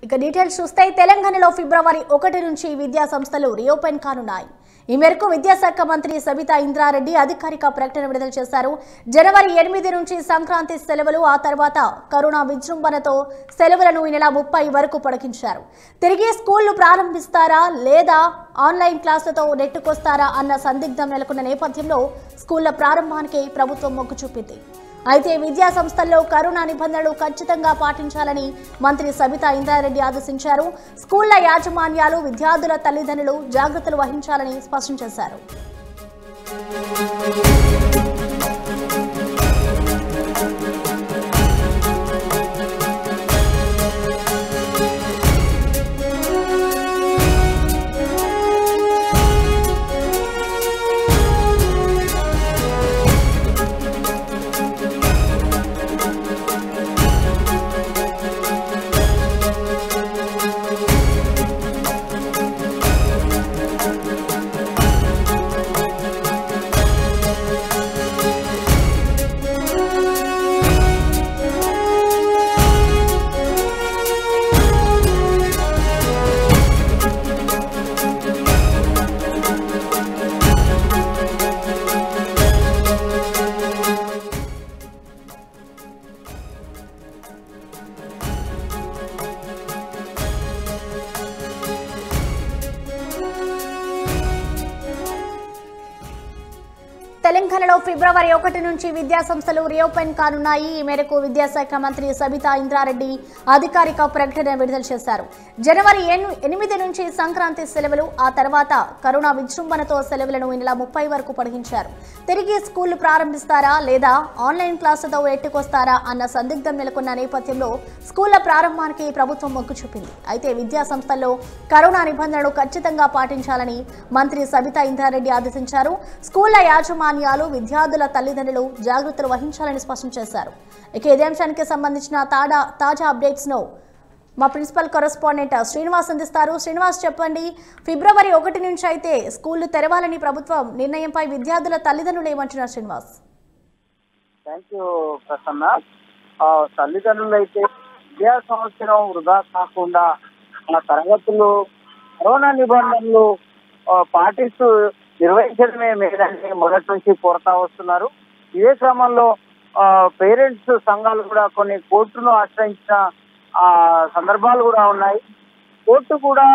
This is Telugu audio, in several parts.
ఇక డీటెయిల్స్ చూస్తే తెలంగాణలో ఫిబ్రవరి ఒకటి నుంచి విద్యా సంస్థలు రీఓపెన్ కానున్నాయి ఈ మేరకు విద్యాశాఖ మంత్రి సబితా ఇంద్రారెడ్డి అధికారిక ప్రకటన విడుదల చేశారు జనవరి ఎనిమిది నుంచి సంక్రాంతి సెలవులు ఆ తర్వాత కరోనా విజృంభణతో సెలవులను ఈ నెల ముప్పై వరకు పొడిగించారు తిరిగి స్కూళ్లు ప్రారంభిస్తారా లేదా ఆన్లైన్ క్లాసులతో నెట్టుకొస్తారా అన్న సందిగ్ధం నెలకొన్న నేపథ్యంలో స్కూళ్ల ప్రారంభానికి ప్రభుత్వం మొగ్గు చూపింది అయితే విద్యా సంస్థల్లో కరోనా నిబంధనలు ఖచ్చితంగా పాటించాలని మంత్రి సబితా ఇంద్రారెడ్డి ఆదేశించారు స్కూళ్ల యాజమాన్యాలు విద్యార్థుల తల్లిదండ్రులు జాగ్రత్తలు వహించాలని స్పష్టం చేశారు తెలంగాణలో ఫిబ్రవరి ఒకటి నుంచి విద్యా సంస్థలు రీఓపెన్ కానున్నాయి ఈ మేరకు విద్యాశాఖ మంత్రి సబితా ఇంద్రారెడ్డి అధికారిక ప్రకటన విడుదల చేశారు జనవరి ఎన్- ఎనిమిది నుంచి సంక్రాంతి సెలవులు ఆ తర్వాత కరోనా విజృంభణతో సెలవులను ఈ నెల ముప్పై వరకు పొడిగించారు తిరిగి స్కూళ్లు ప్రారంభిస్తారా లేదా ఆన్లైన్ క్లాసులతో ఎట్టుకొస్తారా అన్న సందిగ్ధం నెలకొన్న నేపథ్యంలో స్కూళ్ల ప్రారంభానికి ప్రభుత్వం మొగ్గు చూపింది అయితే విద్యా సంస్థల్లో కరోనా నిబంధనలు ఖచ్చితంగా పాటించాలని మంత్రి సబితా ఇంద్రారెడ్డి ఆదేశించారు స్కూళ్ల యాజమాన్యాలు విద్యార్థుల తల్లిదండ్రులు జాగ్రత్తలు వహించాలని స్పష్టం చేశారు ఇక ఇదే అంశానికి సంబంధించిన తాజా తాజా అప్డేట్స్ ను మా ప్రిన్సిపల్ కరెస్పాండెంట్ శ్రీనివాస్ అందిస్తారు శ్రీనివాస్ చెప్పండి ఫిబ్రవరి ఒకటి నుంచి అయితే స్కూళ్లు తెరవాలని ప్రభుత్వం నిర్ణయంపై విద్యార్థుల తల్లిదండ్రులు ఏమంటున్నారు శ్రీనివాస్ థ్యాంక్ యూ ప్రసన్న ఆ, తల్లిదండ్రులు అయితే విద్యా సంవత్సరం వృధా కాకుండా మన తరగతులు కరోనా నిబంధనలు ఆ, పాటిస్తూ నిర్వహించడమే మేలని మొదటి నుంచి కోరుతా వస్తున్నారు ఇదే క్రమంలో పేరెంట్స్ సంఘాలు కూడా కొన్ని కోర్టును ఆశ్రయించిన ఆ సందర్భాలు కూడా ఉన్నాయి కోర్టు కూడా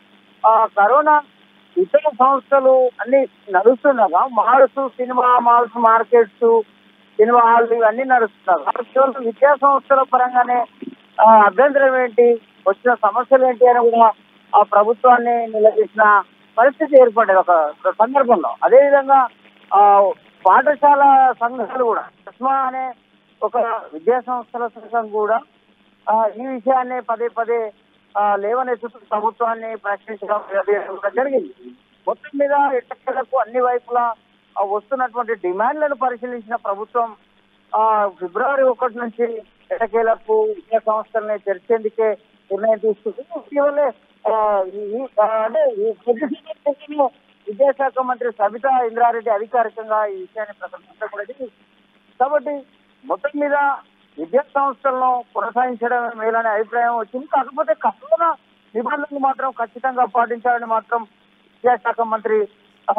ఆ కరోనా ఇతర సంస్థలు అన్ని నడుస్తుండగా మాల్స్ సినిమా మాల్స్ మార్కెట్స్ సినిమా హాల్ ఇవన్నీ నడుస్తున్నారు వాటి కేవలం విద్యా సంస్థల పరంగానే ఆ, అభ్యంతరం ఏంటి వచ్చిన సమస్యలు ఏంటి అని కూడా ఆ ప్రభుత్వాన్ని నిలదీసిన పరిస్థితి ఏర్పడ్డది ఒక సందర్భంలో అదేవిధంగా ఆ పాఠశాల సంఘాలు కూడా కస్మా అనే ఒక విద్యా సంస్థల సంఘం కూడా ఆ, ఈ విషయాన్ని పదే పదే ఆ, లేవనెత్తుతూ ప్రభుత్వాన్ని ప్రశ్నించడం నిలదీయడం కూడా జరిగింది మొత్తం మీద ఎట్టకేలకు అన్ని వైపులా ఆ, వస్తున్నటువంటి డిమాండ్లను పరిశీలించిన ప్రభుత్వం ఆ ఫిబ్రవరి ఒకటి నుంచి ఎటకేలకు విద్యా సంస్థల్ని తెరిచేందుకే నిర్ణయం తీసుకుంది ఇటీవలే ఆ, ఈ- ఆ, అంటే ఈ కొద్దిసేపటి క్రితమే విద్యాశాఖ మంత్రి సబితా ఇంద్రారెడ్డి అధికారికంగా ఈ విషయాన్ని ప్రకటించడం కూడా జరిగింది. కాబట్టి మొత్తం మీద విద్యా సంస్థలను కొనసాగించడం మేలనే అభిప్రాయం వచ్చింది కాకపోతే కరోనా నిబంధనలు మాత్రం ఖచ్చితంగా పాటించాలని మాత్రం విద్యాశాఖ మంత్రి ఆ,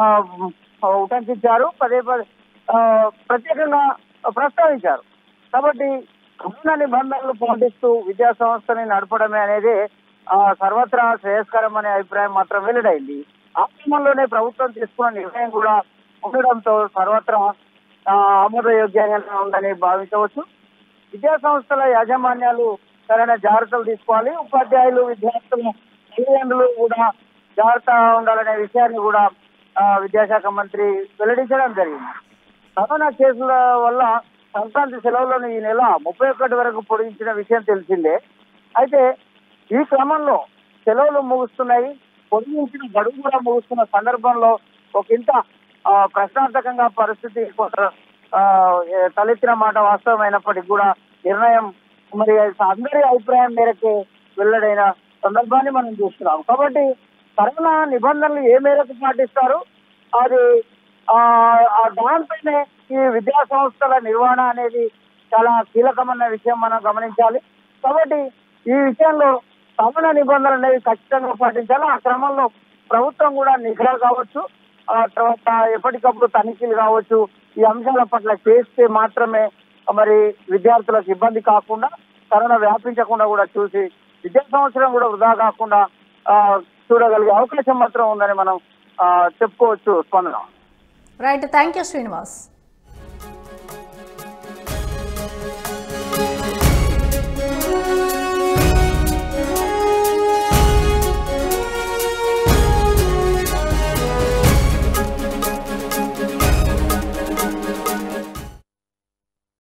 ఉటంకించారు పదే పదే ఆ, ప్రత్యేకంగా ప్రస్తావించారు కాబట్టి కరోనా నిబంధనలు పాటిస్తూ విద్యా సంస్థని నడపడమే అనేది ఆ, సర్వత్రా శ్రేయస్కరం అనే అభిప్రాయం మాత్రం వెల్లడైంది ఆ క్రమంలోనే ప్రభుత్వం తీసుకున్న నిర్ణయం కూడా ఉండడంతో సర్వత్రా ఆ, ఆమోదయోగ్యంగా ఉందని భావించవచ్చు విద్యా సంస్థల యాజమాన్యాలు సరైన జాగ్రత్తలు తీసుకోవాలి ఉపాధ్యాయులు విద్యార్థులు తల్లిదండ్రులు కూడా జాగ్రత్త ఉండాలనే విషయాన్ని కూడా ఆ, విద్యాశాఖ మంత్రి వెల్లడించడం జరిగింది కరోనా కేసుల వల్ల సంక్రాంతి సెలవులను ఈ నెల ముప్పై ఒకటి వరకు పొడిగించిన విషయం తెలిసిందే అయితే ఈ క్రమంలో సెలవులు ముగుస్తున్నాయి పొడిగించిన గడువు కూడా ముగుస్తున్న సందర్భంలో ఒక ఇంత ఆ, ప్రశ్నార్థకంగా పరిస్థితి కొంత ఆ, ఏ, తలెత్తిన మాట వాస్తవమైనప్పటికీ కూడా నిర్ణయం మరి అందరి అభిప్రాయం మేరకు వెల్లడైన సందర్భాన్ని మనం చూస్తున్నాం కాబట్టి కరోనా నిబంధనలు ఏ మేరకు పాటిస్తారు అది ఆ ఆ దానిపైనే ఈ విద్యా సంస్థల నిర్వహణ అనేది చాలా కీలకమైన విషయం మనం గమనించాలి కాబట్టి ఈ విషయంలో కరోనా నిబంధనలు అనేవి ఖచ్చితంగా పాటించాలి ఆ క్రమంలో ప్రభుత్వం కూడా నిఘా కావచ్చు ఆ తర్వాత ఎప్పటికప్పుడు తనిఖీలు కావచ్చు ఈ అంశాల పట్ల చేస్తే మాత్రమే మరి విద్యార్థులకు ఇబ్బంది కాకుండా కరోనా వ్యాపించకుండా కూడా చూసి విద్యా సంవత్సరం కూడా వృధా కాకుండా ఆ, చూడగలిగే అవకాశం మాత్రం ఉందని మనం ఆ, చెప్పుకోవచ్చు స్పందన రైట్ థ్యాంక్ యూ శ్రీనివాస్